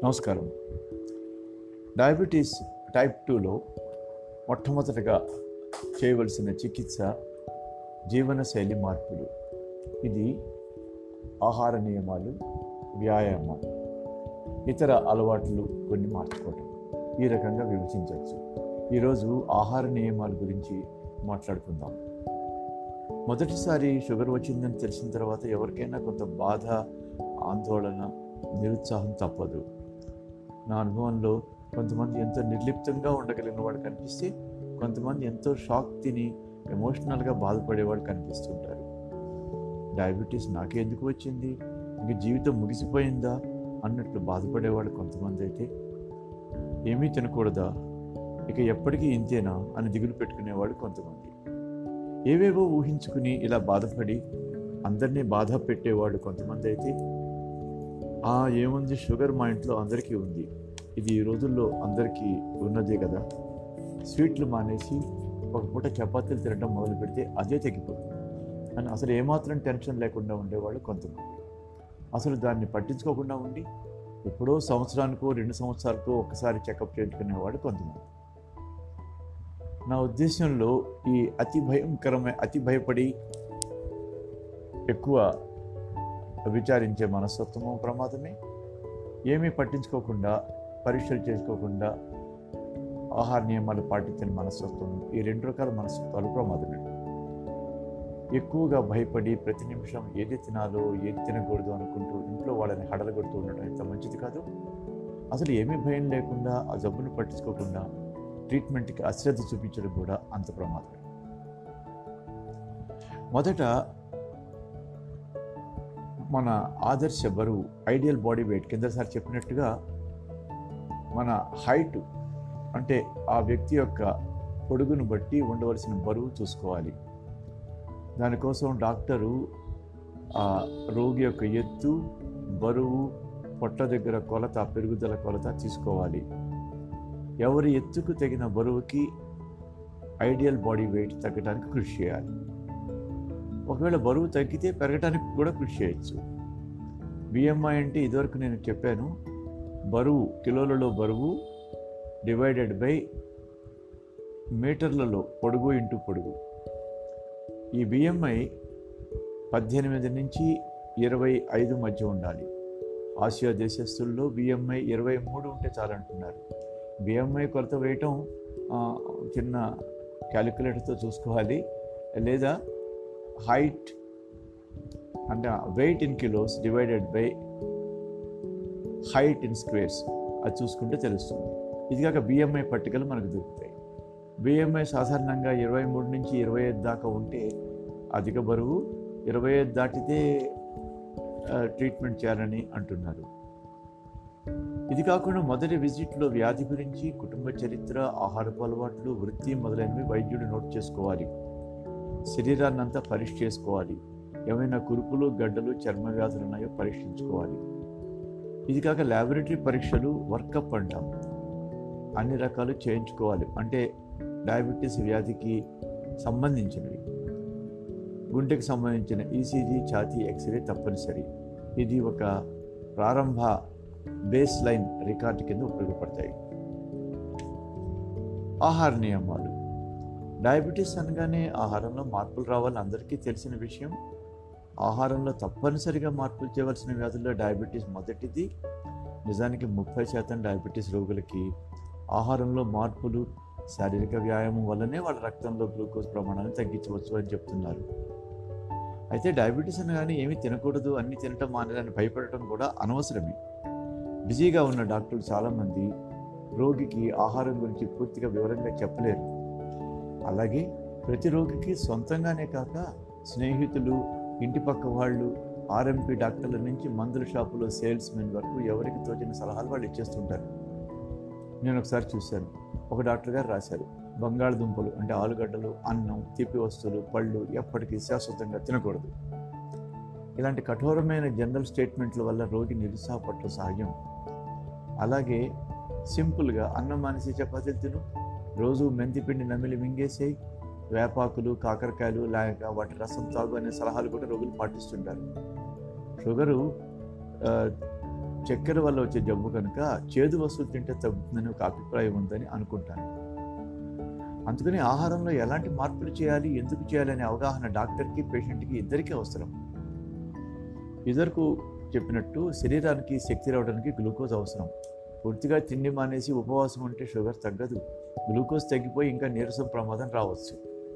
నమస్కారం diabetes type టూలో మొట్టమొదటగా చేయవలసిన చికిత్స జీవనశైలి మార్పులు ఇది ఆహార నియమాలు వ్యాయామం ఇతర అలవాట్లు కొన్ని మార్చుకోవటం ఈ రకంగా విభజించవచ్చు ఈరోజు ఆహార నియమాల గురించి మాట్లాడుకుందాం మొదటిసారి షుగర్ వచ్చిందని తెలిసిన తర్వాత ఎవరికైనా కొంత బాధ ఆందోళన నిరుత్సాహం తప్పదు నా అనుభవంలో కొంతమంది ఎంతో నిర్లిప్తంగా ఉండగలిగిన వాడు కనిపిస్తే కొంతమంది ఎంతో షాక్ తిని ఎమోషనల్గా బాధపడేవాడు కనిపిస్తుంటారు డయాబెటీస్ నాకెందుకు వచ్చింది ఇంక జీవితం ముగిసిపోయిందా అన్నట్లు బాధపడేవాడు కొంతమంది అయితే ఏమీ తినకూడదా ఇక ఎప్పటికీ ఇంతేనా అని దిగులు పెట్టుకునేవాడు కొంతమంది ఏవేవో ఊహించుకుని ఇలా బాధపడి అందరినీ బాధ పెట్టేవాడు కొంతమంది అయితే ఆ ఏముంది షుగర్ మా ఇంట్లో అందరికీ ఉంది ఇది ఈ రోజుల్లో అందరికీ ఉన్నదే కదా స్వీట్లు మానేసి ఒక పూట చపాతీలు తినడం మొదలు పెడితే అదే తగ్గిపోతుంది అని అసలు ఏమాత్రం టెన్షన్ లేకుండా ఉండేవాళ్ళు కొంతమంది అసలు దాన్ని పట్టించుకోకుండా ఉండి ఎప్పుడో సంవత్సరానికో రెండు సంవత్సరాలకో ఒకసారి చెకప్ చేయించుకునేవాడు కొంతమంది నా ఉద్దేశంలో ఈ అతి భయంకరమైన అతి భయపడి ఎక్కువ విచారించే మనస్తత్వము ప్రమాదమే ఏమీ పట్టించుకోకుండా పరీక్షలు చేసుకోకుండా ఆహార నియమాలు పాటించని మనస్తత్వం ఈ రెండు రకాల మనస్తత్వాలు ప్రమాదమే ఎక్కువగా భయపడి ప్రతి నిమిషం ఏది తినాలో ఏది తినకూడదు అనుకుంటూ ఇంట్లో వాళ్ళని హడలగొడుతూ ఉండడం ఎంత మంచిది కాదు అసలు ఏమీ భయం లేకుండా ఆ జబ్బును పట్టించుకోకుండా ట్రీట్మెంట్కి అశ్రద్ధ చూపించడం కూడా అంత ప్రమాదమే మొదట మన ఆదర్శ బరువు ఐడియల్ బాడీ వెయిట్ కిందసారి చెప్పినట్టుగా మన హైట్ అంటే ఆ వ్యక్తి యొక్క పొడుగును బట్టి ఉండవలసిన బరువు చూసుకోవాలి దానికోసం డాక్టరు ఆ రోగి యొక్క ఎత్తు బరువు పొట్ట దగ్గర కొలత పెరుగుదల కొలత తీసుకోవాలి ఎవరి ఎత్తుకు తగిన బరువుకి ఐడియల్ బాడీ వెయిట్ తగ్గడానికి కృషి చేయాలి ఒకవేళ బరువు తగ్గితే పెరగడానికి కూడా కృషి చేయొచ్చు బిఎంఐ అంటే ఇదివరకు నేను చెప్పాను బరువు కిలోలలో బరువు డివైడెడ్ బై మీటర్లలో పొడుగు ఇంటూ పొడుగు ఈ బిఎంఐ పద్దెనిమిది నుంచి ఇరవై ఐదు మధ్య ఉండాలి ఆసియా దేశస్తుల్లో బిఎంఐ ఇరవై మూడు ఉంటే చాలంటున్నారు బిఎంఐ కొలత వేయటం చిన్న క్యాలిక్యులేటర్తో చూసుకోవాలి లేదా హైట్ అంటే weight in kilos divided by height in squares అది చూసుకుంటే తెలుస్తుంది ఇది కాక బిఎంఐ పట్టికలు మనకు దొరుకుతాయి బిఎంఐ సాధారణంగా ఇరవై మూడు నుంచి ఇరవై ఐదు దాకా ఉంటే అధిక బరువు ఇరవై ఐదు దాటితే ట్రీట్మెంట్ చేయాలని అంటున్నారు ఇది కాకుండా మొదటి విజిట్లో వ్యాధి గురించి కుటుంబ చరిత్ర ఆహారపు అలవాట్లు వృత్తి మొదలైనవి వైద్యుడు నోట్ చేసుకోవాలి శరీరాన్ని అంతా పరీక్ష చేసుకోవాలి ఏమైనా కురుపులు గడ్డలు చర్మ వ్యాధులు ఉన్నాయో పరీక్షించుకోవాలి ఇది కాక ల్యాబొరేటరీ పరీక్షలు వర్కప్ అంటాం అన్ని రకాలు చేయించుకోవాలి అంటే డయాబెటీస్ వ్యాధికి సంబంధించినవి గుండెకి సంబంధించిన ఈసీజీ ఛాతీ ఎక్స్రే తప్పనిసరి ఇది ఒక ప్రారంభ బేస్ లైన్ రికార్డు కింద ఉపయోగపడతాయి ఆహార నియమాలు డయాబెటీస్ అనగానే ఆహారంలో మార్పులు రావాలని అందరికీ తెలిసిన విషయం ఆహారంలో తప్పనిసరిగా మార్పులు చేయవలసిన వ్యాధుల్లో డయాబెటీస్ మొదటిది నిజానికి ముప్పై శాతం డయాబెటీస్ రోగులకి ఆహారంలో మార్పులు శారీరక వ్యాయామం వల్లనే వాళ్ళ రక్తంలో గ్లూకోజ్ ప్రమాణాన్ని తగ్గించవచ్చు అని చెప్తున్నారు అయితే డయాబెటీస్ అనగానే ఏమీ తినకూడదు అన్ని తినటం మానేదని భయపడటం కూడా అనవసరమే బిజీగా ఉన్న డాక్టర్లు చాలామంది రోగికి ఆహారం గురించి పూర్తిగా వివరంగా చెప్పలేరు అలాగే ప్రతి రోగికి సొంతంగానే కాక స్నేహితులు ఇంటి పక్క వాళ్ళు ఆర్ఎంపీ డాక్టర్ల నుంచి మందుల షాపులో సేల్స్ మెన్ వరకు ఎవరికి తోచిన సలహాలు వాళ్ళు ఇచ్చేస్తుంటారు నేను ఒకసారి చూశాను ఒక డాక్టర్ గారు రాశారు బంగాళదుంపలు అంటే ఆలుగడ్డలు అన్నం తీపి వస్తువులు పళ్ళు ఎప్పటికీ శాశ్వతంగా తినకూడదు ఇలాంటి కఠోరమైన జనరల్ స్టేట్మెంట్ల వల్ల రోగి నిరుత్సాహపడటం సహజం అలాగే సింపుల్గా అన్నం మానేసి చపాతీలు తిను రోజు మెంతిపిండి నమిలి మింగేసేయి వేపాకులు కాకరకాయలు లేక వాటి రసం తాగు అనే సలహాలు కూడా రోగులు పాటిస్తుంటారు షుగరు ఆ, చక్కెర వల్ల వచ్చే జబ్బు కనుక చేదు వస్తువులు తింటే తగ్గుతుందని ఒక అభిప్రాయం ఉందని అనుకుంటాను అందుకని ఆహారంలో ఎలాంటి మార్పులు చేయాలి ఎందుకు చేయాలి అనే అవగాహన డాక్టర్కి పేషెంట్కి ఇద్దరికీ అవసరం ఇదివరకు చెప్పినట్టు శరీరానికి శక్తి రావడానికి గ్లూకోజ్ అవసరం పూర్తిగా తిండి మానేసి ఉపవాసం ఉంటే షుగర్ తగ్గదు గ్లూకోజ్ తగ్గిపోయి ఇంకా నీరసం ప్రమాదం రావచ్చు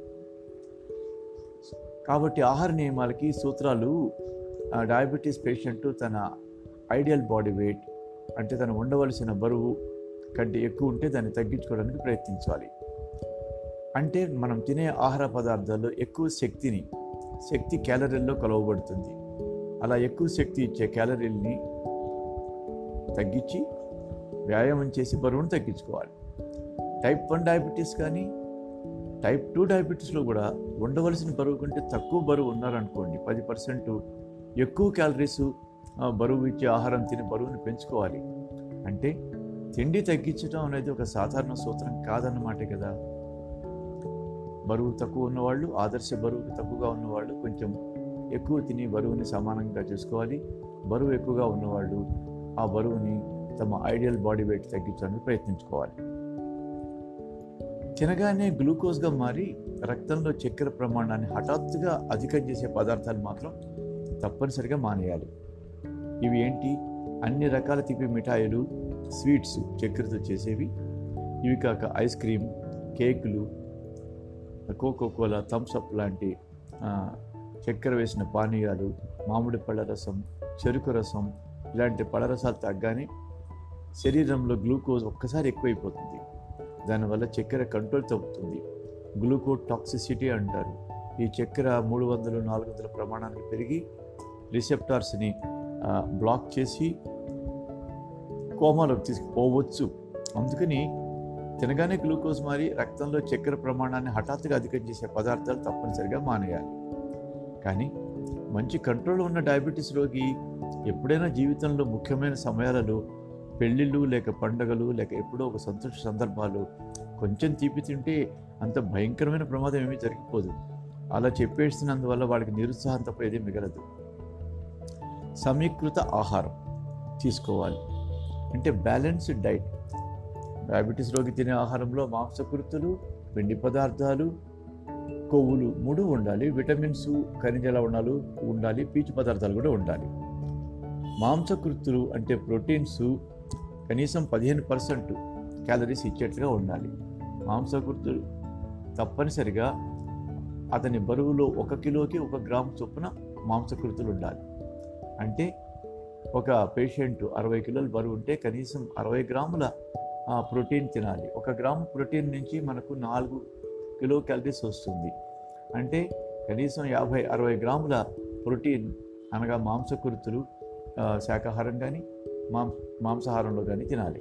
కాబట్టి ఆహార నియమాలకి సూత్రాలు ఆ, డయాబెటీస్ పేషెంట్ తన ఐడియల్ బాడీ వెయిట్ అంటే తను ఉండవలసిన బరువు కంటే ఎక్కువ ఉంటే దాన్ని తగ్గించుకోవడానికి ప్రయత్నించాలి అంటే మనం తినే ఆహార పదార్థాల్లో ఎక్కువ శక్తిని శక్తి క్యాలరీల్లో కొలవబడుతుంది అలా ఎక్కువ శక్తి ఇచ్చే క్యాలరీల్ని తగ్గించి వ్యాయామం చేసి బరువును తగ్గించుకోవాలి టైప్ వన్ డయాబెటీస్ కానీ టైప్ టూ డయాబెటీస్లో కూడా ఉండవలసిన బరువు కంటే తక్కువ బరువు ఉన్నారనుకోండి పది పర్సెంట్ ఎక్కువ క్యాలరీస్ బరువు ఇచ్చే ఆహారం తిని బరువుని పెంచుకోవాలి అంటే తిండి తగ్గించడం అనేది ఒక సాధారణ సూత్రం కాదన్నమాట కదా బరువు తక్కువ ఉన్నవాళ్ళు ఆదర్శ బరువు తక్కువగా ఉన్నవాళ్ళు కొంచెం ఎక్కువ తిని బరువుని సమానంగా చేసుకోవాలి బరువు ఎక్కువగా ఉన్నవాళ్ళు ఆ బరువుని తమ ఐడియల్ బాడీ వెయిట్ తగ్గించడానికి ప్రయత్నించుకోవాలి తినగానే గ్లూకోజ్గా మారి రక్తంలో చక్కెర ప్రమాణాన్ని హఠాత్తుగా అధికం చేసే పదార్థాలు మాత్రం తప్పనిసరిగా మానేయాలి ఇవి ఏంటి అన్ని రకాల తీపి మిఠాయిలు స్వీట్స్ చక్కెరతో చేసేవి ఇవి కాక ఐస్ క్రీమ్ కేకులు కోకో కోలా థమ్స్అప్ లాంటి ఆ, చక్కెర వేసిన పానీయాలు మామిడి పళ్ళ రసం చెరుకు రసం ఇలాంటి పళ్ళ రసాలు తగ్గానే శరీరంలో గ్లూకోజ్ ఒక్కసారి ఎక్కువైపోతుంది దానివల్ల చక్కెర కంట్రోల్ తగ్గుతుంది గ్లూకో టాక్సిసిటీ అంటారు ఈ చక్కెర మూడు వందలు నాలుగు వందల ప్రమాణానికి పెరిగి రిసెప్టార్స్ని బ్లాక్ చేసి కోమాలోకి తీసుకుపోవచ్చు అందుకని తినగానే గ్లూకోజ్ మారి రక్తంలో చక్కెర ప్రమాణాన్ని హఠాత్తుగా అధికం చేసే పదార్థాలు తప్పనిసరిగా మానేయాలి కానీ మంచి కంట్రోల్ ఉన్న డయాబెటీస్ రోగి ఎప్పుడైనా జీవితంలో ముఖ్యమైన సమయాలలో పెళ్ళిళ్ళు లేక పండగలు లేక ఎప్పుడో ఒక సంతోష సందర్భాలు కొంచెం తీపి తింటే అంత భయంకరమైన ప్రమాదం ఏమీ జరిగిపోదు అలా చెప్పేస్తున్నందువల్ల వాళ్ళకి నిరుత్సాహం తప్ప ఏదీ మిగలదు సమీకృత ఆహారం తీసుకోవాలి అంటే బ్యాలెన్స్డ్ డైట్ డయాబెటీస్ రోగి తినే ఆహారంలో మాంసకృతులు పిండి పదార్థాలు కొవ్వులు మూడు ఉండాలి విటమిన్స్ ఖనిజ లవణాలు ఉండాలి పీచు పదార్థాలు కూడా ఉండాలి మాంసకృతులు అంటే ప్రోటీన్స్ కనీసం పదిహేను పర్సెంట్ క్యాలరీస్ ఇచ్చేట్లుగా ఉండాలి మాంసకృతులు తప్పనిసరిగా అతని బరువులో ఒక కిలోకి ఒక గ్రాము చొప్పున మాంసకృతులు ఉండాలి అంటే ఒక పేషెంట్ అరవై కిలోల బరువు ఉంటే కనీసం అరవై గ్రాముల ఆ, ప్రోటీన్ తినాలి ఒక గ్రాము ప్రోటీన్ నుంచి మనకు నాలుగు కిలో క్యాలరీస్ వస్తుంది అంటే కనీసం యాభై అరవై గ్రాముల ప్రోటీన్ అనగా మాంసకృతులు ఆ, శాకాహారం కానీ మాం మాంసాహారంలో కానీ తినాలి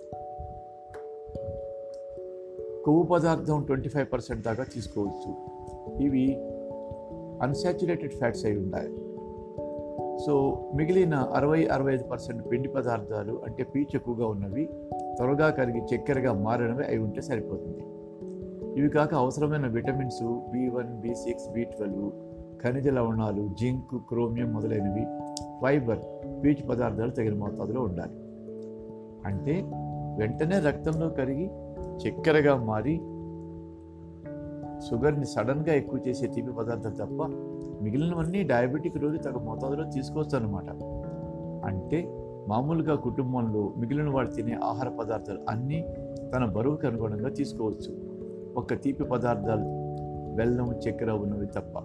కొవ్వు పదార్థం ట్వంటీ ఫైవ్ పర్సెంట్ దాకా తీసుకోవచ్చు ఇవి అన్సాచురేటెడ్ ఫ్యాట్స్ అయి ఉంటాయి సో మిగిలిన అరవై అరవై ఐదు పర్సెంట్ పిండి పదార్థాలు అంటే పీచు ఎక్కువగా ఉన్నవి త్వరగా కరిగి చక్కెరగా మారినవి అయి ఉంటే సరిపోతుంది ఇవి కాక అవసరమైన vitamins B one B six B twelve ఖనిజ లవణాలు జింక్ క్రోమియం మొదలైనవి ఫైబర్ పీచు పదార్థాలు తగిన మోతాదులో ఉండాలి అంటే వెంటనే రక్తంలో కరిగి చక్కెరగా మారి షుగర్ని సడన్గా ఎక్కువ చేసే తీపి పదార్థాలు తప్ప మిగిలినవన్నీ డయాబెటిక్ రోగి తగ్గ మోతాదులో తీసుకోవచ్చు అనమాట అంటే మామూలుగా కుటుంబంలో మిగిలిన వాడు తినే ఆహార పదార్థాలు అన్నీ తన బరువుకు అనుగుణంగా తీసుకోవచ్చు ఒక్క తీపి పదార్థాలు బెల్లం చక్కెర ఉన్నవి తప్ప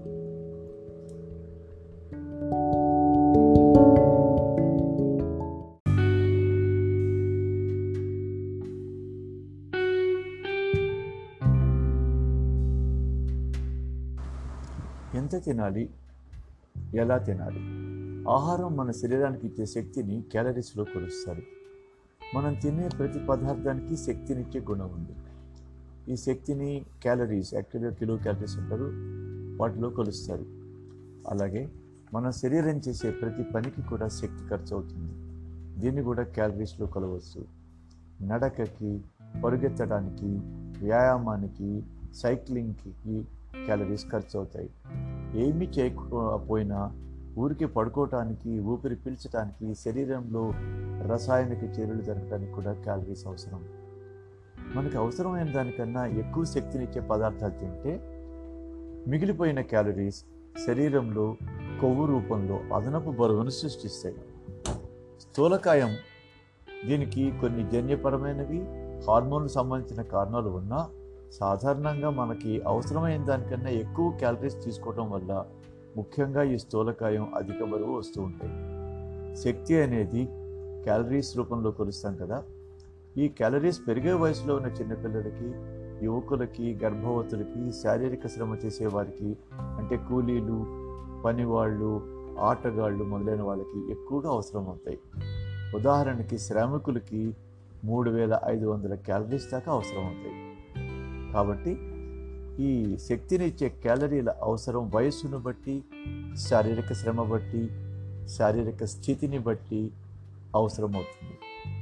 ఎంత తినాలి ఎలా తినాలి ఆహారం మన శరీరానికి ఇచ్చే శక్తిని క్యాలరీస్లో కొలుస్తారు మనం తినే ప్రతి పదార్థానికి శక్తినిచ్చే గుణం ఉంది ఈ శక్తిని క్యాలరీస్ యాక్చువల్గా కిలో క్యాలరీస్ అంటారు వాటిలో కొలుస్తారు అలాగే మన శరీరం చేసే ప్రతి పనికి కూడా శక్తి ఖర్చు అవుతుంది దీన్ని కూడా క్యాలరీస్లో కొలవచ్చు నడకకి పరుగెత్తడానికి వ్యాయామానికి సైక్లింగ్కి క్యాలరీస్ ఖర్చు అవుతాయి ఏమీ చేయకపోయినా ఊరికే పడుకోవటానికి ఊపిరి పీల్చడానికి శరీరంలో రసాయనిక చర్యలు జరగడానికి కూడా క్యాలరీస్ అవసరం మనకు అవసరమైన దానికన్నా ఎక్కువ శక్తినిచ్చే పదార్థాలు తింటే మిగిలిపోయిన క్యాలరీస్ శరీరంలో కొవ్వు రూపంలో అదనపు బరువును సృష్టిస్తాయి స్థూలకాయం దీనికి కొన్ని జన్యపరమైనవి హార్మోన్లు సంబంధించిన కారణాలు ఉన్నా సాధారణంగా మనకి అవసరమైన దానికన్నా ఎక్కువ క్యాలరీస్ తీసుకోవడం వల్ల ముఖ్యంగా ఈ స్థూలకాయం అధిక బరువు వస్తూ ఉంటాయి శక్తి అనేది క్యాలరీస్ రూపంలో కొలుస్తాం కదా ఈ క్యాలరీస్ పెరిగే వయసులో ఉన్న చిన్నపిల్లలకి యువకులకి గర్భవతులకి శారీరక శ్రమ చేసే వారికి అంటే కూలీలు పనివాళ్ళు ఆటగాళ్ళు మొదలైన వాళ్ళకి ఎక్కువగా అవసరం అవుతాయి ఉదాహరణకి శ్రామికులకి మూడు వేల ఐదు వందల క్యాలరీస్ దాకా అవసరం అవుతాయి కాబట్టి ఈ శక్తినిచ్చే క్యాలరీల అవసరం వయస్సును బట్టి శారీరక శ్రమ బట్టి శారీరక స్థితిని బట్టి అవసరమవుతుంది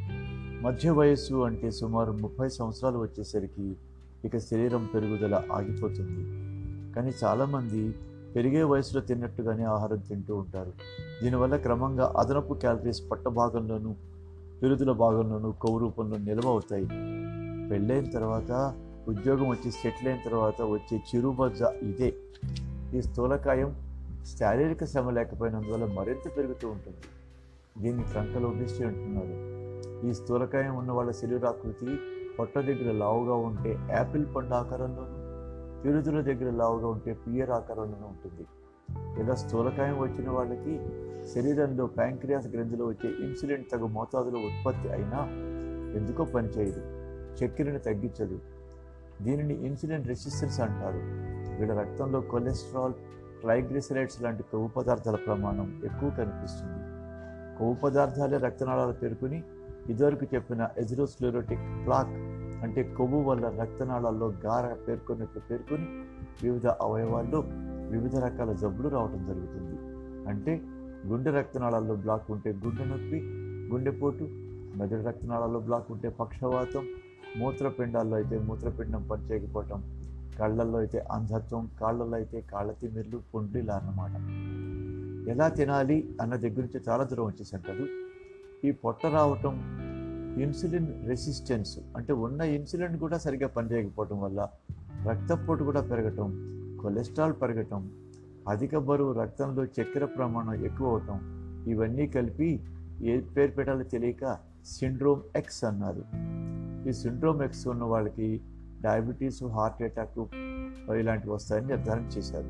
మధ్య వయస్సు అంటే సుమారు ముప్పై సంవత్సరాలు వచ్చేసరికి ఇక శరీరం పెరుగుదల ఆగిపోతుంది కానీ చాలామంది పెరిగే వయసులో తిన్నట్టుగానే ఆహారం తింటూ ఉంటారు దీనివల్ల క్రమంగా అదనపు క్యాలరీస్ పట్ట భాగంలోనూ పిరుదుల భాగంలోనూ కొవ్వు రూపంలో నిల్వ అవుతాయి పెళ్ళైన తర్వాత ఉద్యోగం వచ్చి సెటిల్ అయిన తర్వాత వచ్చే చిరుబజ్జ ఇదే ఈ స్థూలకాయం శారీరక శ్రమ లేకపోయినందువల్ల మరింత పెరుగుతూ ఉంటుంది దీన్ని ట్రంకల్ ఒబిసిటీ అంటున్నారు ఈ స్థూలకాయం ఉన్న వాళ్ళ శరీరాకృతి పొట్ట దగ్గర లావుగా ఉంటే యాపిల్ పండు ఆకారంలోనూ పిరుదుల దగ్గర లావుగా ఉంటే పియర్ ఆకారంలోనూ ఉంటుంది ఇలా స్థూలకాయం వచ్చిన వాళ్ళకి శరీరంలో ప్యాంక్రియాస్ గ్రంథిలో వచ్చే ఇన్సులిన్ తగు మోతాదులో ఉత్పత్తి అయినా ఎందుకో పనిచేయదు చక్కెరను తగ్గించదు దీనిని ఇన్సులిన్ రెసిస్టెన్స్ అంటారు వీళ్ళ రక్తంలో కొలెస్ట్రాల్ ట్రైగ్లిసరైడ్స్ లాంటి కొవ్వు పదార్థాల ప్రమాణం ఎక్కువ కనిపిస్తుంది కొవ్వు పదార్థాలే రక్తనాళాలు పేరుకుని ఇదివరకు చెప్పిన ఎజిరోస్క్లెరోటిక్ ప్లాక్ అంటే కొవ్వు వల్ల రక్తనాళాల్లో గార పేర్కొన్నట్లు పేర్కొని వివిధ అవయవాల్లో వివిధ రకాల జబ్బులు రావడం జరుగుతుంది అంటే గుండె రక్తనాళాల్లో బ్లాక్ ఉంటే గుండె నొప్పి గుండెపోటు మెదడు రక్తనాళాల్లో బ్లాక్ ఉంటే పక్షవాతం మూత్రపిండాల్లో అయితే మూత్రపిండం పనిచేయకపోవటం కళ్ళల్లో అయితే అంధత్వం కాళ్ళల్లో అయితే కాళ్ళ తిమ్మిర్లు పొండ్రిలు అన్నమాట ఎలా తినాలి అన్న దగ్గర నుంచి చాలా దూరం వచ్చేసాం కదా ఈ పొట్ట రావటం ఇన్సులిన్ రెసిస్టెన్స్ అంటే ఉన్న ఇన్సులిన్ కూడా సరిగ్గా పనిచేయకపోవటం వల్ల రక్తపోటు కూడా పెరగటం కొలెస్ట్రాల్ పెరగటం అధిక బరువు రక్తంలో చక్కెర ప్రమాణం ఎక్కువ అవటం ఇవన్నీ కలిపి ఏ పేరు పెట్టాలో తెలియక సిండ్రోమ్ ఎక్స్ అన్నారు ఈ సిండ్రోమ్ ఎక్స్ ఉన్న వాళ్ళకి డయాబెటీస్ హార్ట్ అటాక్ ఇలాంటివి వస్తాయని నిర్ధారణ చేశారు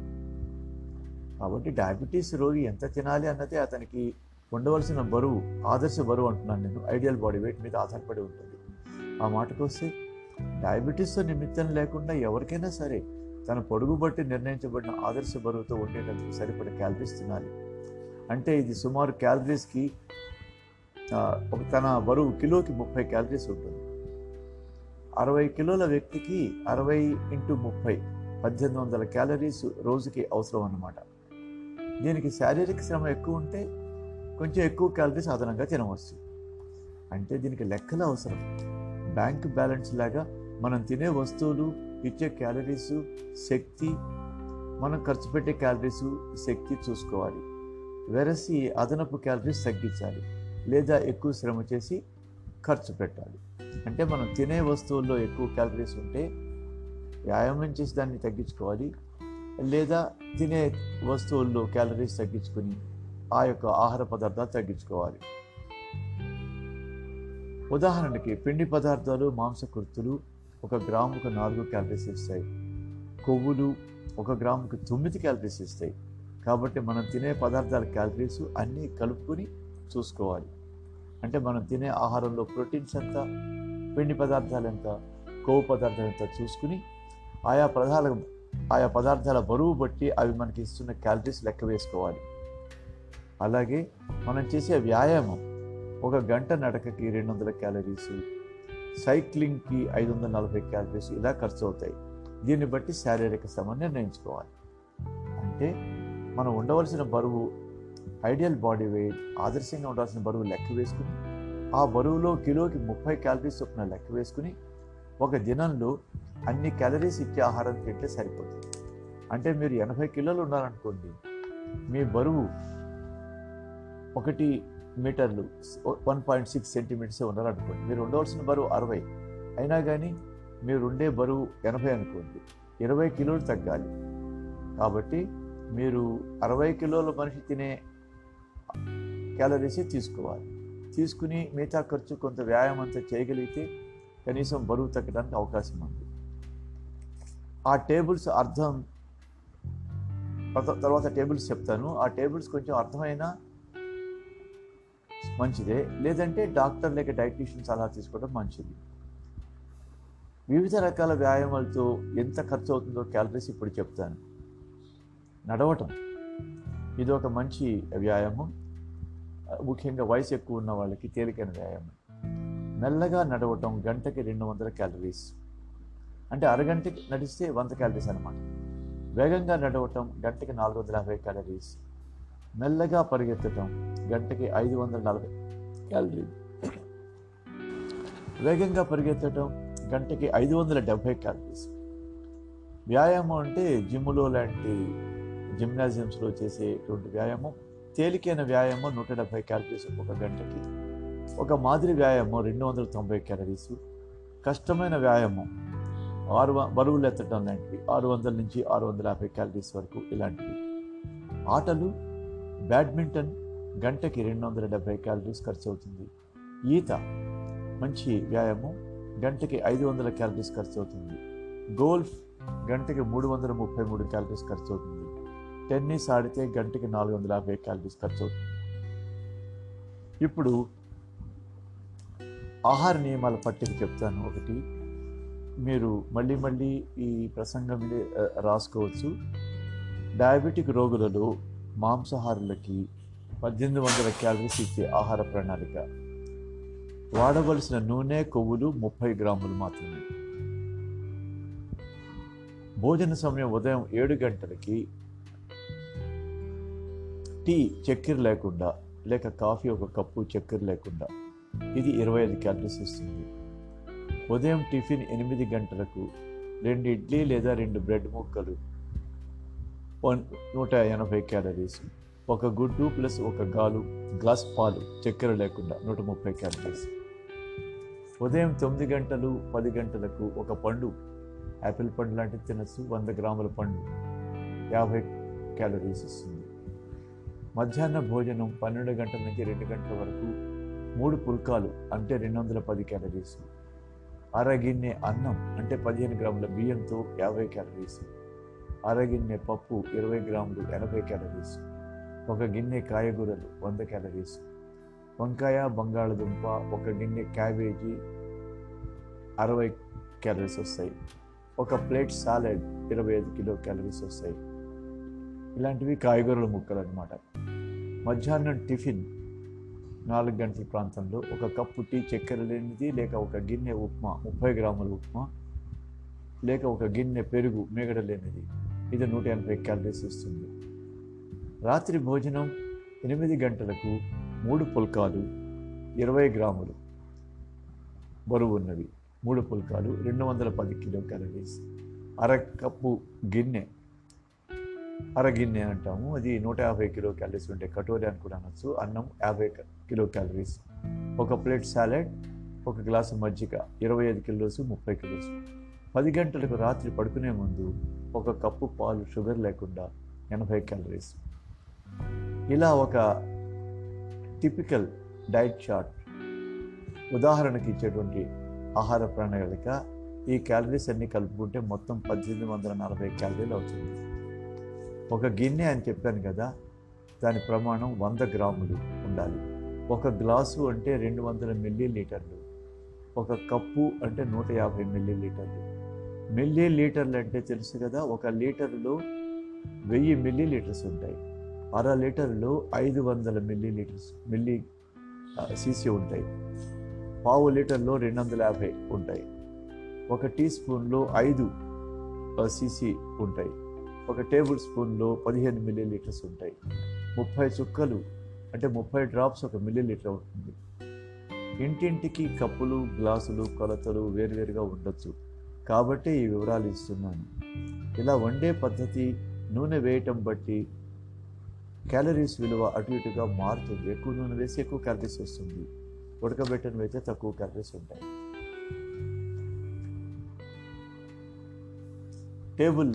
కాబట్టి డయాబెటీస్ రోగి ఎంత తినాలి అన్నదే అతనికి ఉండవలసిన బరువు ఆదర్శ బరువు అంటున్నాను నేను ఐడియల్ బాడీ వెయిట్ మీద ఆధారపడి ఉంటుంది ఆ మాటకు వస్తే డయాబెటీస్తో నిమిత్తం లేకుండా ఎవరికైనా సరే తన పొడుగు బట్టి నిర్ణయించబడిన ఆదర్శ బరువుతో ఉండేటందుకు సరిపడ క్యాలరీస్ తినాలి అంటే ఇది సుమారు క్యాలరీస్కి ఒక తన బరువు కిలోకి ముప్పై క్యాలరీస్ ఉంటుంది అరవై కిలోల వ్యక్తికి అరవై ఇంటూ ముప్పై పద్దెనిమిది వందల క్యాలరీస్ రోజుకి అవసరం అన్నమాట దీనికి శారీరక శ్రమ ఎక్కువ ఉంటే కొంచెం ఎక్కువ క్యాలరీస్ అదనంగా తినవచ్చు అంటే దీనికి లెక్కలు అవసరం బ్యాంక్ బ్యాలెన్స్ లాగా మనం తినే వస్తువులు ఇచ్చే క్యాలరీస్ శక్తి మనం ఖర్చు పెట్టే క్యాలరీస్ శక్తి చూసుకోవాలి వెరసి అదనపు క్యాలరీస్ తగ్గించాలి లేదా ఎక్కువ శ్రమ చేసి ఖర్చు పెట్టాలి అంటే మనం తినే వస్తువుల్లో ఎక్కువ క్యాలరీస్ ఉంటే వ్యాయామం చేసి దాన్ని తగ్గించుకోవాలి లేదా తినే వస్తువుల్లో క్యాలరీస్ తగ్గించుకొని ఆ యొక్క ఆహార పదార్థాలు తగ్గించుకోవాలి ఉదాహరణకి పిండి పదార్థాలు మాంసకృతులు ఒక గ్రాముకు నాలుగు క్యాలరీస్ ఇస్తాయి కొవ్వులు ఒక గ్రాముకు తొమ్మిది క్యాలరీస్ ఇస్తాయి కాబట్టి మనం తినే పదార్థాల క్యాలరీస్ అన్నీ కలుపుకొని చూసుకోవాలి అంటే మనం తినే ఆహారంలో ప్రోటీన్స్ ఎంత పిండి పదార్థాలు ఎంత కొవ్వు పదార్థాలు ఎంత చూసుకుని ఆయా పదార్థాల ఆయా పదార్థాల బరువు బట్టి అవి మనకి ఇస్తున్న క్యాలరీస్ లెక్క వేసుకోవాలి అలాగే మనం చేసే వ్యాయామం ఒక గంట నడకకి రెండు వందల క్యాలరీస్ సైక్లింగ్కి ఐదు వందల నలభై క్యాలరీస్ ఇలా ఖర్చు అవుతాయి దీన్ని బట్టి శారీరక శ్రమ నిర్ణయించుకోవాలి అంటే మనం ఉండవలసిన బరువు ఐడియల్ బాడీ వెయిట్ ఆదర్శంగా ఉండాల్సిన బరువు లెక్క వేసుకుని ఆ బరువులో కిలోకి ముప్పై క్యాలరీస్ చొప్పున లెక్క వేసుకుని ఒక దినంలో అన్ని క్యాలరీస్ ఇచ్చే ఆహారం తింటే సరిపోతుంది అంటే మీరు ఎనభై కిలోలు ఉన్నారనుకోండి మీ బరువు ఒకటి మీటర్లు వన్ పాయింట్ సిక్స్ సెంటీమీటర్సే ఉండాలనుకోండి మీరు ఉండవలసిన బరువు అరవై అయినా కానీ మీరు ఉండే బరువు ఎనభై అనుకోండి ఇరవై కిలోలు తగ్గాలి కాబట్టి మీరు అరవై కిలోల మనిషి తినే క్యాలరీసే తీసుకోవాలి తీసుకుని మిగతా ఖర్చు కొంత వ్యాయామం అంతా చేయగలిగితే కనీసం బరువు తగ్గడానికి అవకాశం ఉంది ఆ టేబుల్స్ అర్థం తర్వా- తర్వాత టేబుల్స్ చెప్తాను ఆ టేబుల్స్ కొంచెం అర్థమైనా మంచిదే లేదంటే డాక్టర్ లేక డైటీషియన్ సలహా తీసుకోవడం మంచిది వివిధ రకాల వ్యాయామాలతో ఎంత ఖర్చు అవుతుందో క్యాలరీస్ ఇప్పుడు చెప్తాను నడవటం ఇది ఒక మంచి వ్యాయామం ముఖ్యంగా వయసు ఎక్కువ ఉన్న వాళ్ళకి తేలికైన వ్యాయామం మెల్లగా నడవటం గంటకి రెండు వందల క్యాలరీస్ అంటే అరగంటకి నడిస్తే వంద క్యాలరీస్ అనమాట వేగంగా నడవటం గంటకి నాలుగు వందల యాభై క్యాలరీస్ మెల్లగా పరిగెత్తటం గంటకి ఐదు వందల నలభై క్యాలరీ వేగంగా పరిగెత్తటం గంటకి ఐదు వందల డెబ్భై క్యాలరీస్ వ్యాయామం అంటే జిమ్లో లాంటి జిమ్నాజియంస్లో చేసేటువంటి వ్యాయామం తేలికైన వ్యాయామం నూట డెబ్భై క్యాలరీస్ ఒక గంటకి ఒక మాదిరి వ్యాయామం రెండు వందల తొంభై క్యాలరీస్ కష్టమైన వ్యాయామం ఆరు వ- బరువులు ఎత్తడం లాంటివి ఆరు వందల నుంచి ఆరు వందల యాభై క్యాలరీస్ వరకు ఇలాంటివి ఆటలు బ్యాడ్మింటన్ గంటకి రెండు వందల డెబ్బై క్యాలరీస్ ఖర్చు అవుతుంది ఈత మంచి వ్యాయామం గంటకి ఐదు వందల క్యాలరీస్ ఖర్చు అవుతుంది గోల్ఫ్ గంటకి మూడు వందల ముప్పై మూడు క్యాలరీస్ ఖర్చు అవుతుంది టెన్నిస్ ఆడితే గంటకి నాలుగు వందల యాభై క్యాలరీస్ ఖర్చు అవుతుంది ఇప్పుడు ఆహార నియమాల పట్టిక చెప్తాను ఒకటి మీరు మళ్ళీ మళ్ళీ ఈ ప్రసంగం మీద, ఆ, రాసుకోవచ్చు డయాబెటిక్ రోగులలో మాంసాహారులకి పద్దెనిమిది వందల క్యాలరీస్ ఇచ్చే ఆహార ప్రణాళిక వాడవలసిన నూనె కొవ్వులు ముప్పై గ్రాములు మాత్రమే భోజన సమయం ఉదయం ఏడు గంటలకి టీ చక్కెర లేకుండా లేక కాఫీ ఒక కప్పు చక్కెర లేకుండా ఇది ఇరవై ఐదు క్యాలరీస్ ఇస్తుంది ఉదయం టిఫిన్ ఎనిమిది గంటలకు రెండు ఇడ్లీ లేదా రెండు బ్రెడ్ ముక్కలు వన్ నూట ఎనభై క్యాలరీస్ ఒక గుడ్డు ప్లస్ ఒక గాలు గ్లాస్ పాలు చక్కెర లేకుండా నూట ముప్పై క్యాలరీస్ ఉదయం తొమ్మిది గంటలు పది గంటలకు ఒక పండు యాపిల్ పండు లాంటిది తినచ్చు వంద గ్రాముల పండు యాభై క్యాలరీస్ ఇస్తుంది మధ్యాహ్న భోజనం పన్నెండు గంటల నుంచి రెండు గంటల వరకు మూడు పుల్కాలు అంటే రెండు వందల పది క్యాలరీస్ అరగిన్నె అన్నం అంటే పదిహేను గ్రాముల బియ్యంతో యాభై క్యాలరీస్ అరగిన్నె పప్పు ఇరవై గ్రాములు ఎనభై క్యాలరీస్ ఒక గిన్నె కాయగూరలు వంద క్యాలరీస్ వంకాయ బంగాళదుంప ఒక గిన్నె క్యాబేజీ అరవై క్యాలరీస్ వస్తాయి ఒక ప్లేట్ సాలెడ్ ఇరవై ఐదు కిలో క్యాలరీస్ వస్తాయి ఇలాంటివి కాయగూరల ముక్కలు అనమాట మధ్యాహ్నం టిఫిన్ నాలుగు గంటల ప్రాంతంలో ఒక కప్పు టీ చక్కెర లేనిది లేక ఒక గిన్నె ఉప్మా ముప్పై గ్రాముల ఉప్మా లేక ఒక గిన్నె పెరుగు మేగడ లేనిది ఇది నూట ఎనభై క్యాలరీస్ ఇస్తుంది రాత్రి భోజనం ఎనిమిది గంటలకు మూడు పుల్కాలు ఇరవై గ్రాములు బరువు ఉన్నవి మూడు పుల్కాలు రెండు వందల పది కిలో క్యాలరీస్ అర కప్పు గిన్నె అర గిన్నె అంటాము అది నూట యాభై కిలో క్యాలరీస్ ఉంటాయి కటోరీ అని కూడా అనొచ్చు అన్నం యాభై క- కిలో క్యాలరీస్ ఒక ప్లేట్ సాలెడ్ ఒక గ్లాసు మజ్జిగ ఇరవై ఐదు కిలోస్ ముప్పై కిలోస్ పది గంటలకు రాత్రి పడుకునే ముందు ఒక కప్పు పాలు షుగర్ లేకుండా ఎనభై క్యాలరీస్ ఇలా ఒక టిపికల్ డైట్ చార్ట్ ఉదాహరణకి ఇచ్చేటువంటి ఆహార ప్రణాళిక ఈ క్యాలరీస్ అన్ని కలుపుకుంటే మొత్తం పద్దెనిమిది వందల నలభై క్యాలరీలు అవుతుంది ఒక గిన్నె అని చెప్పాను కదా దాని ప్రమాణం వంద గ్రాములు ఉండాలి ఒక గ్లాసు అంటే రెండు వందల మిల్లీ లీటర్లు ఒక కప్పు అంటే నూట యాభై మిల్లీ లీటర్లు మిల్లీ లీటర్లు అంటే తెలుసు కదా ఒక లీటర్లో వెయ్యి మిల్లీ లీటర్స్ ఉంటాయి అర లీటర్లో ఐదు వందల మిల్లీ లీటర్స్ మిల్లీ సీసీ ఉంటాయి పావు లీటర్లో రెండు వందల యాభై ఉంటాయి ఒక టీ స్పూన్లో ఐదు సీసీ ఉంటాయి ఒక టేబుల్ స్పూన్లో పదిహేను మిల్లీ లీటర్స్ ఉంటాయి ముప్పై చుక్కలు అంటే ముప్పై డ్రాప్స్ ఒక మిల్లీ లీటర్ అవుతుంది ఇంటింటికి కప్పులు గ్లాసులు కొలతలు వేరువేరుగా ఉండొచ్చు కాబట్టి ఈ వివరాలు ఇస్తున్నాను ఇలా వండే పద్ధతి నూనె వేయటం బట్టి క్యాలరీస్ విలువ అటు ఇటుగా మారుతుంది ఎక్కువ నూనె వేసి ఎక్కువ క్యాలరీస్ వస్తుంది ఉడకబెట్టని అయితే తక్కువ క్యాలరీస్ ఉంటాయి టేబుల్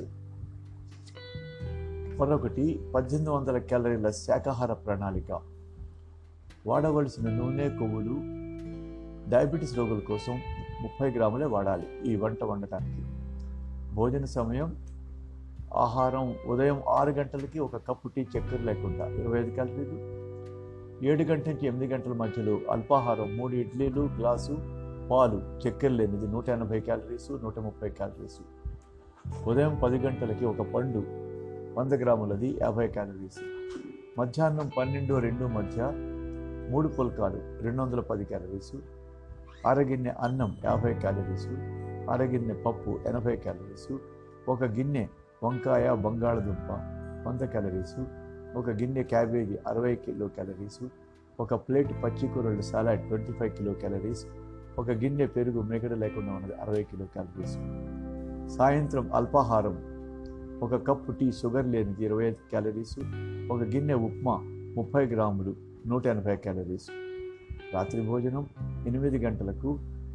మరొకటి పద్దెనిమిది వందల క్యాలరీల శాకాహార ప్రణాళిక వాడవలసిన నూనె కొవ్వులు డయాబెటీస్ రోగుల కోసం ముప్పై గ్రాములే వాడాలి ఈ వంట వండటానికి భోజన సమయం ఆహారం ఉదయం ఆరు గంటలకి ఒక కప్పు టీ చక్కెర లేకుండా ఇరవై ఐదు క్యాలరీలు ఏడు గంటల నుంచి ఎనిమిది గంటల మధ్యలో అల్పాహారం మూడు ఇడ్లీలు గ్లాసు పాలు చక్కెర లేనిది నూట ఎనభై క్యాలరీస్ నూట ముప్పై క్యాలరీస్ ఉదయం పది గంటలకి ఒక పండు వంద గ్రాములది యాభై క్యాలరీస్ మధ్యాహ్నం పన్నెండు రెండు మధ్య మూడు పుల్కాలు రెండు వందల పది క్యాలరీస్ అరగిన్నె అన్నం యాభై క్యాలరీస్ అరగిన్నె పప్పు ఎనభై క్యాలరీస్ ఒక గిన్నె వంకాయ బంగాళదుంప వంద క్యాలరీస్ ఒక గిన్నె క్యాబేజీ అరవై కిలో క్యాలరీస్ ఒక ప్లేట్ పచ్చి కూరలు salad twenty five kilo calories ఒక గిన్నె పెరుగు మిగడ లేకుండా ఉన్నది అరవై కిలో క్యాలరీస్ సాయంత్రం అల్పాహారం ఒక కప్పు టీ షుగర్ లేనిది ఇరవై ఐదు క్యాలరీస్ ఒక గిన్నె ఉప్మా ముప్పై గ్రాములు నూట ఎనభై క్యాలరీస్ రాత్రి భోజనం ఎనిమిది గంటలకు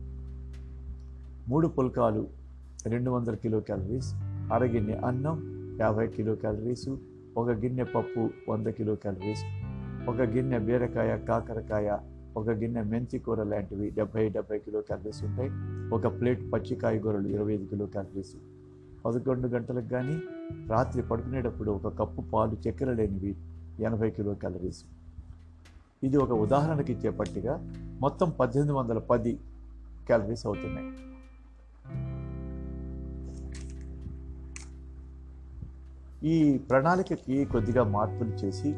మూడు పుల్కాలు రెండు వందల కిలో క్యాలరీస్ అరగిన్నె అన్నం యాభై కిలో క్యాలరీస్ ఒక గిన్నె పప్పు వంద కిలో క్యాలరీస్ ఒక గిన్నె బీరకాయ కాకరకాయ ఒక గిన్నె మెంతి కూర లాంటివి డెబ్బై డెబ్బై కిలో క్యాలరీస్ ఉంటాయి ఒక ప్లేట్ పచ్చి కాయగూరలు ఇరవై ఐదు కిలో క్యాలరీస్ పదకొండు గంటలకు కానీ రాత్రి పడుకునేటప్పుడు ఒక కప్పు పాలు చక్కెర లేనివి ఎనభై కిలో క్యాలరీస్ ఇది ఒక ఉదాహరణకి ఇచ్చే పట్టిక మొత్తం పద్దెనిమిది వందల పది క్యాలరీస్ అవుతున్నాయి ఈ ప్రణాళికకి కొద్దిగా మార్పులు చేసి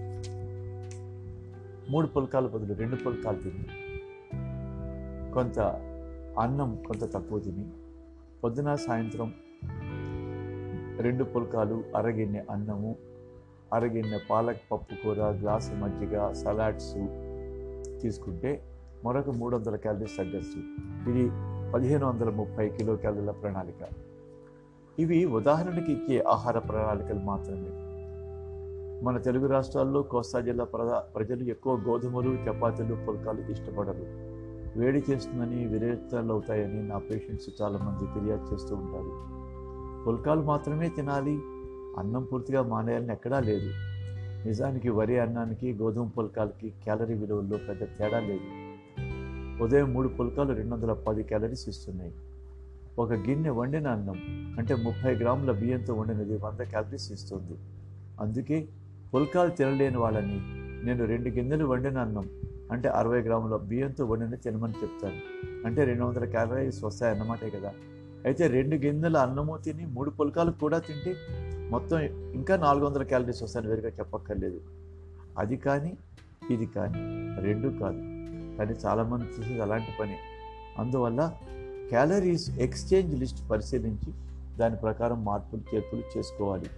మూడు పుల్కాల బదులు రెండు పుల్కాలు తిని కొంత అన్నం కొంత తక్కువ తిని పొద్దున సాయంత్రం రెండు పుల్కాలు అరగిన్నె అన్నము అరగిన్నె పాలక్ పప్పు కూర గ్లాసు మజ్జిగ సలాడ్స్ తీసుకుంటే మరొక మూడు వందల క్యాలరీస్ తగ్గచ్చు ఇది పదిహేను వందల ముప్పై కిలో క్యాలరీల ప్రణాళిక ఇవి ఉదాహరణకి ఇచ్చే ఆహార ప్రణాళికలు మాత్రమే మన తెలుగు రాష్ట్రాల్లో కోస్తా జిల్లా ప్రజా ప్రజలు ఎక్కువ గోధుమలు చపాతీలు పుల్కాలు ఇష్టపడరు వేడి చేస్తుందని విరేచనాలు అవుతాయని నా పేషెంట్స్ చాలామంది ఫిర్యాదు చేస్తూ ఉంటారు పుల్కాలు మాత్రమే తినాలి అన్నం పూర్తిగా మానేయాలని ఎక్కడా లేదు నిజానికి వరి అన్నానికి గోధుమ పుల్కాలకి క్యాలరీ విలువల్లో పెద్ద తేడా లేదు ఉదయం మూడు పుల్కాలు రెండు వందల పది క్యాలరీస్ ఇస్తున్నాయి ఒక గిన్నె వండిన అన్నం అంటే ముప్పై గ్రాముల బియ్యంతో వండినది వంద క్యాలరీస్ ఇస్తుంది అందుకే పుల్కాలు తినలేని వాళ్ళని నేను రెండు గిన్నెలు వండిన అన్నం అంటే అరవై గ్రాముల బియ్యంతో వండిన తినమని చెప్తాను అంటే రెండు వందల క్యాలరీస్ వస్తాయన్నమాటే కదా అయితే రెండు గిన్నెల అన్నము తిని మూడు పుల్కాలు కూడా తింటే మొత్తం ఇంకా నాలుగు వందల క్యాలరీస్ వస్తాయని వేరుగా చెప్పక్కర్లేదు అది కానీ ఇది కానీ రెండు కాదు కానీ చాలామంది చేసేది అలాంటి పని అందువల్ల క్యాలరీస్ ఎక్స్చేంజ్ లిస్ట్ పరిశీలించి దాని ప్రకారం మార్పులు చేర్పులు చేసుకోవాలి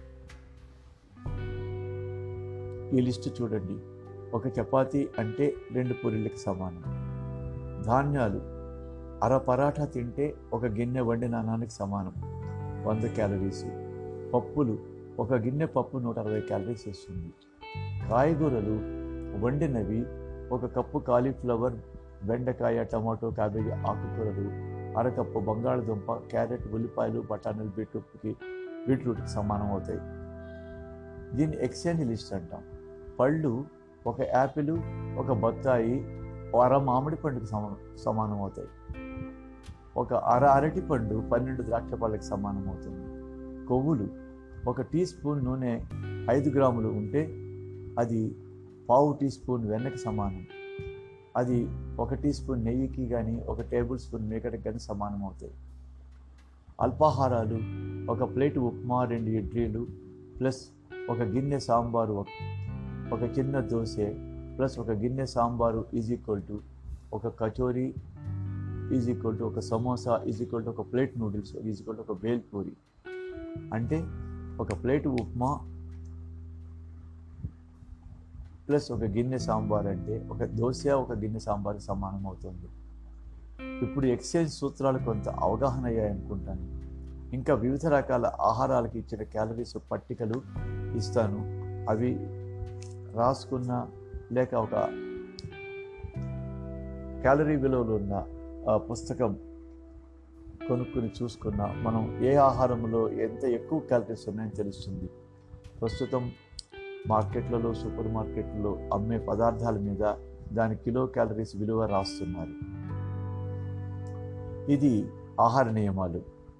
ఈ లిస్టు చూడండి ఒక చపాతీ అంటే రెండు పూరీలకు సమానం ధాన్యాలు అర పరాఠా తింటే ఒక గిన్నె వండిన అన్నానికి సమానం వంద క్యాలరీస్ పప్పులు ఒక గిన్నె పప్పు నూట అరవై క్యాలరీస్ ఇస్తుంది కాయగూరలు వండినవి ఒక కప్పు కాలీఫ్లవర్ బెండకాయ టమాటో క్యాబేజీ ఆకుకూరలు అరకప్పు బంగాళదుంప క్యారెట్ ఉల్లిపాయలు బఠానీలు బీట్రూట్కి బీట్రూట్కి సమానం అవుతాయి దీన్ని ఎక్స్చేంజ్ లిస్ట్ అంటాం పళ్ళు ఒక యాపిల్ ఒక బత్తాయి అర మామిడి పండుకి సమానం సమానం అవుతాయి ఒక అర అరటి పండు పన్నెండు ద్రాక్ష పళ్ళకి సమానం అవుతుంది కొవ్వులు ఒక టీ స్పూన్ నూనె ఐదు గ్రాములు ఉంటే అది పావు టీ స్పూన్ వెన్నకి సమానం అది ఒక టీ స్పూన్ నెయ్యికి కానీ ఒక టేబుల్ స్పూన్ మేకటికి కానీ సమానం అవుతాయి అల్పాహారాలు ఒక ప్లేట్ ఉప్మా రెండు ఇడ్లీలు ప్లస్ ఒక గిన్నె సాంబారు ఒక- ఒక చిన్న దోశ ప్లస్ ఒక గిన్నె సాంబారు ఈజ్ ఈక్వల్ టు ఒక కచోరీ ఈజ్ ఈక్వల్ టు ఒక సమోసా ఈజ్ ఈక్వల్ టు ఒక plate noodles is equal to ఒక బేల్ పూరి అంటే ఒక ప్లేట్ ఉప్మా ప్లస్ ఒక గిన్నె సాంబార్ అంటే ఒక దోశ ఒక గిన్నె సాంబార్ సమానం అవుతుంది ఇప్పుడు ఎక్స్చేంజ్ సూత్రాలు కొంత అవగాహన అయ్యాయనుకుంటాను ఇంకా వివిధ రకాల ఆహారాలకు ఇచ్చిన క్యాలరీస్ పట్టికలు ఇస్తాను అవి రాసుకున్న లేక ఒక క్యాలరీ విలువలు ఉన్న ఆ పుస్తకం కొనుక్కుని చూసుకున్న మనం ఏ ఆహారంలో ఎంత ఎక్కువ క్యాలరీస్ ఉన్నాయని తెలుస్తుంది ప్రస్తుతం మార్కెట్లలో సూపర్ మార్కెట్లలో అమ్మే పదార్థాల మీద దాని కిలో క్యాలరీస్ విలువ రాస్తున్నారు ఇది ఆహార నియమాలు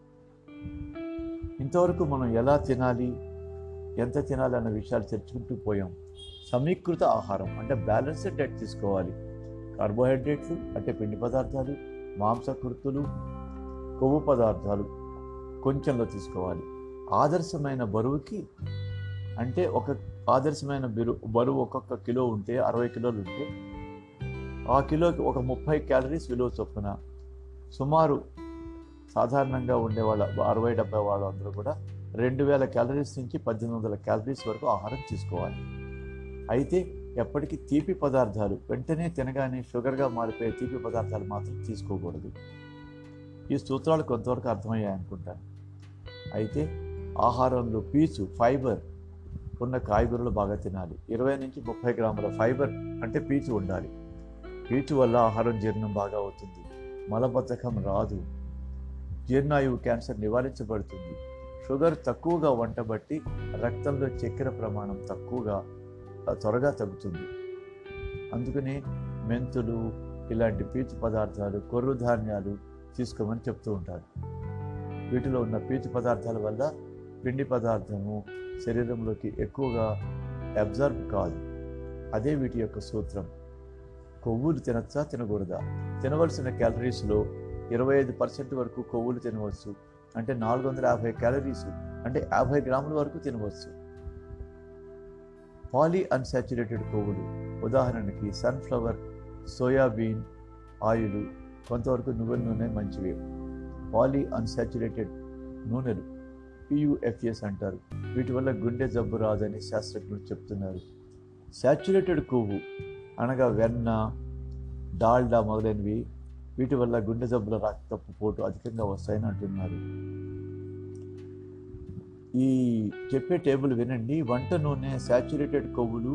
ఇంతవరకు మనం ఎలా తినాలి ఎంత తినాలి అన్న విషయాలు చర్చించుకుంటూ పోయాం సమీకృత ఆహారం అంటే బ్యాలెన్స్డ్ డైట్ తీసుకోవాలి కార్బోహైడ్రేట్లు అంటే పిండి పదార్థాలు మాంసకృతులు కొవ్వు పదార్థాలు కొంచెంలో తీసుకోవాలి ఆదర్శమైన బరువుకి అంటే ఒక ఆదర్శమైన బరువు బరువు ఒక్కొక్క కిలో ఉంటే అరవై కిలోలు ఉంటే ఆ కిలోకి ఒక ముప్పై క్యాలరీస్ విలువ చొప్పున సుమారు సాధారణంగా ఉండే వాళ్ళ అరవై డెబ్బై వాళ్ళందరూ కూడా రెండు వేల క్యాలరీస్ నుంచి పద్దెనిమిది వందల క్యాలరీస్ వరకు ఆహారం తీసుకోవాలి అయితే ఎప్పటికీ తీపి పదార్థాలు వెంటనే తినగానే షుగర్గా మారిపోయే తీపి పదార్థాలు మాత్రం తీసుకోకూడదు ఈ సూత్రాలు కొంతవరకు అర్థమయ్యాయి అనుకుంటాను అయితే ఆహారంలో పీచు ఫైబర్ ఉన్న కాయగూరలు బాగా తినాలి ఇరవై నుంచి ముప్పై గ్రాముల ఫైబర్ అంటే పీచు ఉండాలి పీచు వల్ల ఆహారం జీర్ణం బాగా అవుతుంది మలబద్ధకం రాదు జీర్ణాయువు క్యాన్సర్ నివారించబడుతుంది షుగర్ తక్కువగా వంటబట్టి రక్తంలో చక్కెర ప్రమాణం తక్కువగా త్వరగా తగ్గుతుంది అందుకని మెంతులు ఇలాంటి పీచు పదార్థాలు కొర్రు ధాన్యాలు తీసుకోమని చెప్తూ ఉంటారు వీటిలో ఉన్న పీచు పదార్థాల వల్ల పిండి పదార్థము శరీరంలోకి ఎక్కువగా అబ్జర్వ్ కాదు అదే వీటి యొక్క సూత్రం కొవ్వులు తినచ్చా తినకూడదా తినవలసిన క్యాలరీస్లో ఇరవై ఐదు పర్సెంట్ వరకు కొవ్వులు తినవచ్చు అంటే నాలుగు వందల యాభై క్యాలరీస్ అంటే యాభై గ్రాముల వరకు తినవచ్చు పాలీ అన్సాచురేటెడ్ కొవ్వులు ఉదాహరణకి సన్ఫ్లవర్ సోయాబీన్ ఆయిల్ కొంతవరకు నువ్వుల నూనె మంచివి పాలీ అన్సాచురేటెడ్ నూనెలు పియుఎఫ్ఎస్ అంటారు వీటి వల్ల గుండె జబ్బు రాదని శాస్త్రజ్ఞులు చెప్తున్నారు శాచురేటెడ్ కొవ్వు అనగా వెన్న డాల్డా మొదలైనవి వీటి వల్ల గుండె జబ్బుల రక్తపు పోటు అధికంగా వస్తాయని అంటున్నారు ఈ చెప్పే టేబుల్ వినండి వంట నూనె శాచురేటెడ్ కొవ్వులు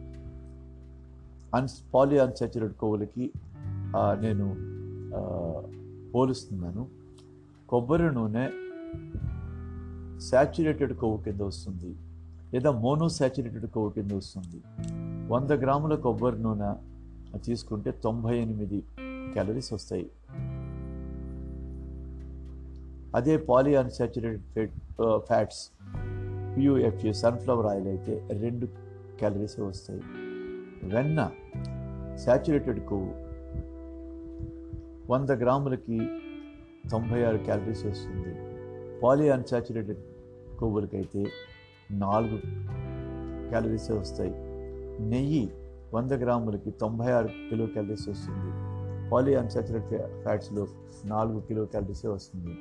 అన్స్ పాలి అన్సాచురేటెడ్ కొవ్వులకి నేను పోలుస్తున్నాను కొబ్బరి నూనె శాచురేటెడ్ కొవ్వు కింద వస్తుంది లేదా మోనో శాచురేటెడ్ కొవ్వు కింద వస్తుంది వంద గ్రాముల కొబ్బరి నూనె తీసుకుంటే తొంభై ఎనిమిది క్యాలరీస్ వస్తాయి అదే poly unsaturated fat fats PUFA sunflower oil అయితే రెండు క్యాలరీస్ వస్తాయి వెన్న శాచురేటెడ్ కొవ్వు వంద గ్రాములకి తొంభై ఆరు క్యాలరీస్ వస్తుంది పాలీ అన్సాచురేటెడ్ కొవ్వులకైతే నాలుగు క్యాలరీసే వస్తాయి నెయ్యి వంద గ్రాములకి తొంభై ఆరు కిలో క్యాలరీస్ వస్తుంది పాలీ అన్సాచురేటెడ్ ఫ్యాట్స్లో నాలుగు కిలో క్యాలరీసే వస్తుంది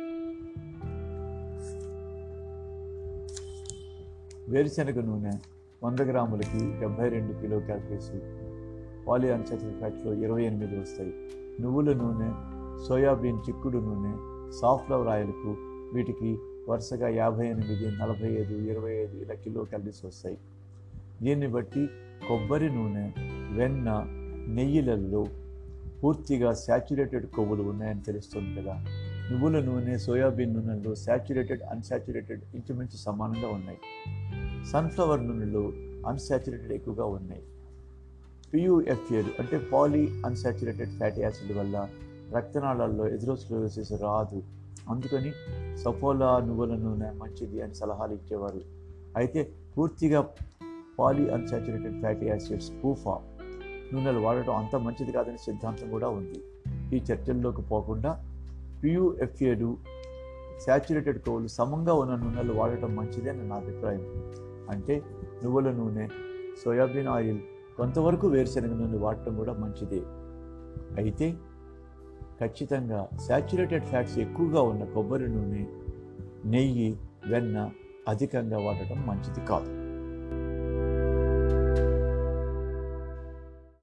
వేరుశనగ నూనె వంద గ్రాములకి డెబ్బై రెండు కిలో క్యాలరీస్ పాలీ అన్సాచురేటెడ్ ఫ్యాట్స్లో ఇరవై ఎనిమిది వస్తాయి నువ్వుల నూనె సోయాబీన్ చిక్కుడు నూనె సాఫ్లవర్ ఆయిల్కు వీటికి వరుసగా యాభై ఎనిమిది నలభై ఐదు ఇరవై ఐదు ఇలా కిలో క్యాలరీస్ వస్తాయి దీన్ని బట్టి కొబ్బరి నూనె వెన్న నెయ్యిలలో పూర్తిగా శాచురేటెడ్ కొవ్వులు ఉన్నాయని తెలుస్తుంది కదా నువ్వుల నూనె సోయాబీన్ నూనెలో శాచురేటెడ్ అన్సాచురేటెడ్ ఇంచుమించు సమానంగా ఉన్నాయి సన్ఫ్లవర్ నూనెలో అన్సాచురేటెడ్ ఎక్కువగా ఉన్నాయి పియుఎఫ్ఏలు అంటే పాలీ అన్సాచురేటెడ్ ఫ్యాటీ యాసిడ్ వల్ల రక్తనాళాల్లో ఎథ్రోస్క్లోరోసిస్ రాదు అందుకని సఫోలా నువ్వుల నూనె మంచిది అని సలహాలు ఇచ్చేవారు అయితే పూర్తిగా poly unsaturated fatty acids PUFA నూనెలు వాడటం అంత మంచిది కాదని సిద్ధాంతం కూడా ఉంది ఈ చర్చల్లోకి పోకుండా పియుఎఫ్ఏలు శాచురేటెడ్ కొవ్వులు సమంగా ఉన్న నూనెలు వాడటం మంచిది అని నా అభిప్రాయం అంటే నువ్వుల నూనె సోయాబీన్ ఆయిల్ కొంతవరకు వేరుశనగ నూనె వాడటం కూడా మంచిదే అయితే ఖచ్చితంగా శాచురేటెడ్ ఫ్యాట్స్ ఎక్కువగా ఉన్న కొబ్బరి నూనె నెయ్యి వెన్న అధికంగా వాడటం మంచిది కాదు